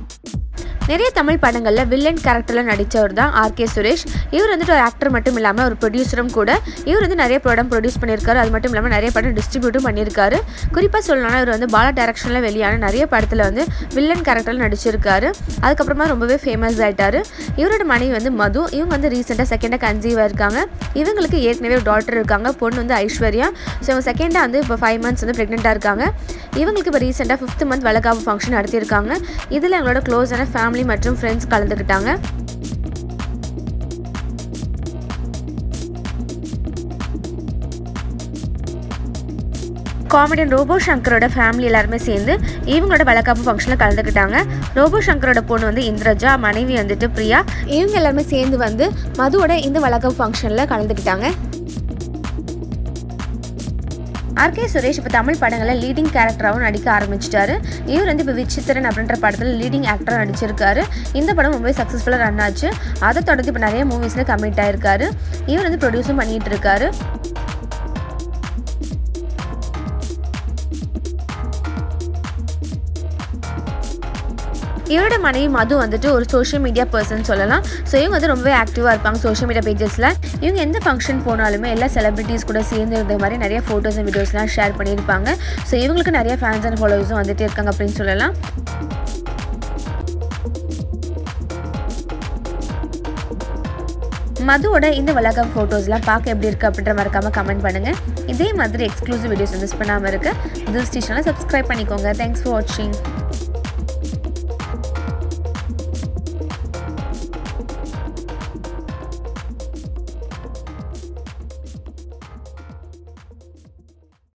நிறைய தமிழ் படங்களில் வில்லன் கேரக்டரில் நடித்தவர் தான் ஆர்கே சுரேஷ் இவர் வந்துட்டு ஒரு ஆக்டர் மட்டும் இல்லாமல் ஒரு ப்ரொடியூசரும் கூட இவர் வந்து நிறைய படம் ப்ரொடியூஸ் பண்ணியிருக்காரு அது மட்டும் இல்லாமல் நிறைய படம் டிஸ்ட்ரிபியூட்டும் பண்ணியிருக்காரு குறிப்பாக சொல்லணும்னா இவர் வந்து பாலா டைரக்ஷனில் வெளியான நிறைய படத்தில் வந்து வில்லன் கேரக்டரில் நடிச்சிருக்காரு அதுக்கப்புறமா ரொம்பவே ஃபேமஸ் ஆயிட்டாரு இவரோட மனைவி வந்து மது இவங்க வந்து ரீசெண்டாக செகண்டாக கன்சீவாக இருக்காங்க இவங்களுக்கு ஏற்கனவே ஒரு டாக்டர் இருக்காங்க பொண்ணு வந்து ஐஸ்வர்யா ஸோ இவங்க செகண்டாக வந்து இப்போ ஃபைவ் மந்த்ஸ் வந்து ப்ரெக்னெண்ட்டாக இருக்காங்க இவங்களுக்கு இப்போ ரீசெண்டாக ஃபிஃப்த் மந்த் வளகாப்பு ஃபங்க்ஷன் நடத்தியிருக்காங்க இதில் எங்களோட க்ளோஸான ஃபேமிலி மற்றும் ஃப்ரெண்ட்ஸ் கலந்துக்கிட்டாங்க காமெடியன் ரோபோ சங்கரோட ஃபேமிலி எல்லாருமே சேர்ந்து இவங்களோட வளக்காப்பு ஃபங்க்ஷனில் கலந்துக்கிட்டாங்க ரோபோ சங்கரோட பொண்ணு வந்து இந்திரஜா மனைவி வந்துட்டு பிரியா இவங்க எல்லாருமே சேர்ந்து வந்து மதுவோட இந்த வளக்காப்பு ஃபங்க்ஷனில் கலந்துக்கிட்டாங்க ஆர்கே சுரேஷ் இப்போ தமிழ் படங்களில் லீடிங் கேரக்டராகவும் நடிக்க ஆரம்பிச்சிட்டாரு இவர் வந்து இப்போ விசித்திரன் அப்படின்ற படத்தில் லீடிங் ஆக்டராக நடிச்சிருக்காரு இந்த படம் ரொம்பவே சக்ஸஸ்ஃபுல்லாக ரன் ஆச்சு அதை தொடர்ந்து இப்போ நிறைய மூவிஸில் கமிட் ஆயிருக்காரு இவர் வந்து ப்ரொடியூஸும் பண்ணிட்டு இருக்காரு இவரோட மனைவி மது வந்துட்டு ஒரு சோஷியல் மீடியா பர்சன் சொல்லலாம் ஸோ இவங்க வந்து ரொம்பவே ஆக்டிவாக இருப்பாங்க சோஷியல் மீடியா பேஜஸில் இவங்க எந்த ஃபங்க்ஷன் போனாலுமே எல்லா செலிபிரிட்டிஸ் கூட சேர்ந்து இந்த மாதிரி நிறைய ஃபோட்டோஸ் அண்ட் வீடியோஸ்லாம் ஷேர் பண்ணியிருப்பாங்க ஸோ இவங்களுக்கு நிறைய ஃபேன்ஸ் அண்ட் ஃபாலோவர்ஸும் வந்துட்டு இருக்காங்க அப்படின்னு சொல்லலாம் மதுவோட இந்த வழக்கம் ஃபோட்டோஸ்லாம் பார்க்க எப்படி இருக்குது அப்படின்ற மறக்காம கமெண்ட் பண்ணுங்கள் இதே மாதிரி எக்ஸ்க்ளூசிவ் வீடியோஸ் மிஸ் பண்ணாமல் இருக்க திஸ் ஸ்டேஷனில் சப்ஸ்கிரைப் பண்ணிக்கோங்க தேங்க்ஸ் ஃபார் வாட்சிங்